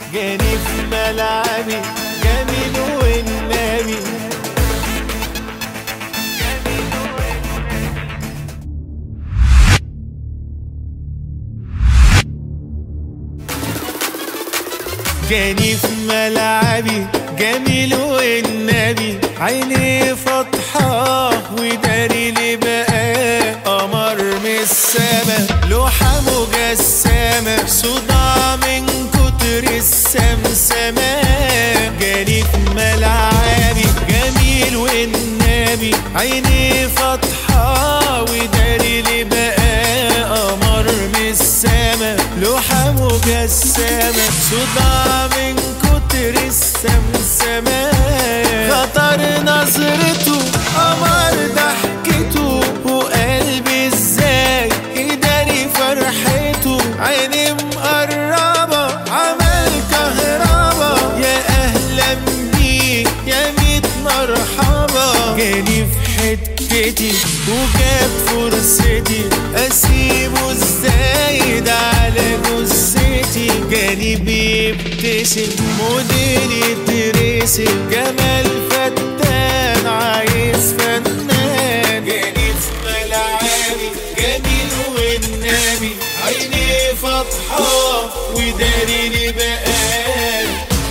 جاني في ملعبي جميل والنبي جاني في ملعبي جميل والنبي عيني فاتحة وداري لي بقى قمر من السما لوحة مجسمة صداع من كتر السمسمة جاني في ملعبي جميل والنبي عيني فاتحة وداري لي بقى قمر من السما لوحة مجسمة صداع من كتر السمسمة خطر نظرته قمر ضحكته وقلبي ازاي يداري فرحته عيني مقربة عمل كهربا يا أهلا بيه يا ميت مرحبا جاني في حتتي وجاب فرصتي أسيبه ازاي ده على جثتي جاني بيبتسم موديلي ترسم جمال فتان عايز فنان جاني في ملعبي جميل والنبي عيني فاتحة وداري لي بقالي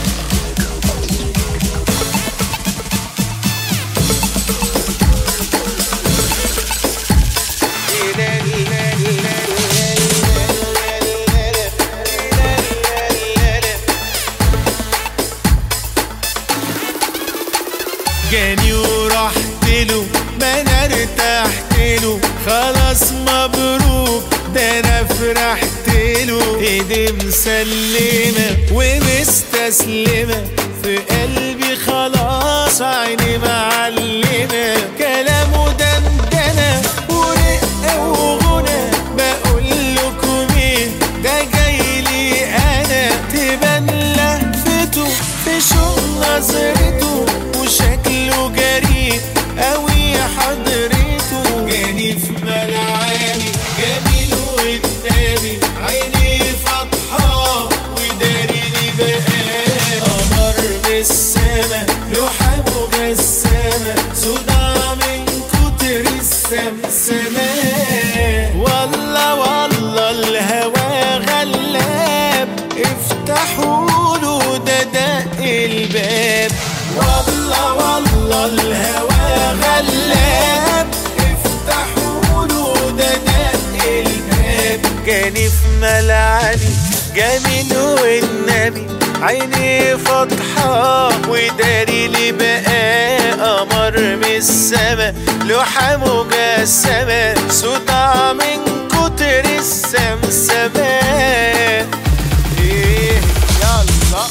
جاني ورحت له ما انا ارتحت له خلاص مبروك ده انا فرحت له ايدي مسلمه ومستسلمه في قلبي خلاص عيني معلمه كلامه دندنه ورقه وغنى بقول لكم ايه ده جاي لي انا تبان لهفته في شوق نظرته وشكله جريء قوي حضرته جاني في ملعبي جميل والنبي عيني فاتحة وداري لي بقى قمر بالسما لوحة مجسمة صداع من كتر السمسمة والله والله الهوى غلاب افتحوا له ده دق الباب والله والله الهوى غلاب افتحوا له ده دق الباب جاني في ملعبي جميل والنبي عيني فاتحة وداري لي بقى قمر من السما لوحة مجسمة صداع من كتر السمسمة إيه يلا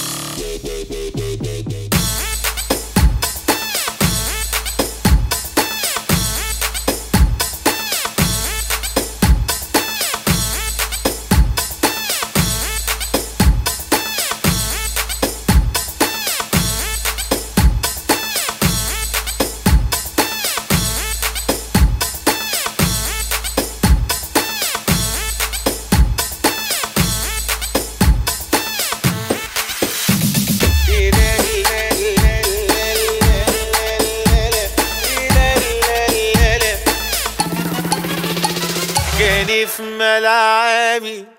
جاني في ملعبي